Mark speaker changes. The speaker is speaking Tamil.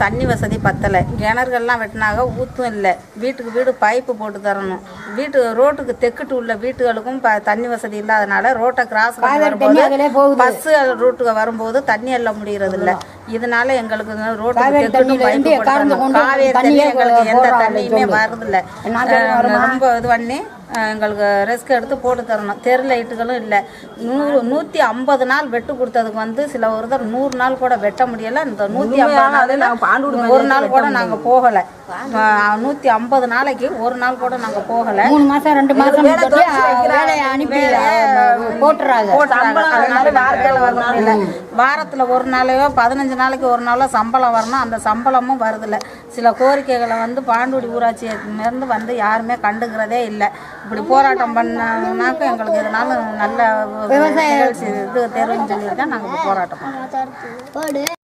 Speaker 1: தண்ணி வசதி பத்தலை கிணறுகள்லாம் வெட்டினாக ஊற்றும் இல்லை வீட்டுக்கு வீடு பைப்பு போட்டு தரணும் வீட்டு ரோட்டுக்கு தெக்குட்டு உள்ள வீட்டுகளுக்கும் ப தண்ணி வசதி இல்லாதனால ரோட்டை கிராஸ் பண்ணி வரும்போது பஸ்ஸு ரூட்டுக்கு வரும்போது தண்ணி எல்லாம் முடியறது இல்ல இதனால எங்களுக்கு இந்த ரோட்டுக்கு தெக்குட்டு பைப்பு போட்டு தரணும் காவேரி தண்ணி எங்களுக்கு எந்த தண்ணியுமே வருதில்ல அஹ் ரொம்ப இது பண்ணி அஹ் எங்களுக்கு ரெஸ்க் எடுத்து போட்டு தரணும் தெரு லைட்டுகளும் இல்லை நூறு நூற்றி ஐம்பது நாள் வெட்டு கொடுத்ததுக்கு வந்து சில ஒருத்தர் நூறு நாள் கூட வெட்ட முடியல இந்த நூற்றி ஐம்பது நாள் ஒரு நாள் கூட நாங்கள் போகலை நூற்றி ஐம்பது நாளைக்கு ஒரு நாள் கூட நாங்கள் போகலை
Speaker 2: மூணு மாசம் ரெண்டு மாசம் சொல்லி வேலையை அனுப்பி போட்டுறாங்க
Speaker 1: போட்டுறாங்க. அதனால வேலை வர முடியல. வாரத்துல ஒரு நாளையோ பதினஞ்சு நாளைக்கு ஒரு நாளோ சம்பளம் வரணும் அந்த சம்பளமும் வருதில்ல சில கோரிக்கைகளை வந்து பாண்டூடி ஊராட்சியிலிருந்து வந்து யாருமே கண்டுக்கிறதே இல்லை இப்படி போராட்டம் பண்ணாக்க எங்களுக்கு இதனால நல்ல நிகழ்ச்சி இது தெரியும்னு சொல்லி தான் நாங்கள் போராட்டம் பண்ணோம்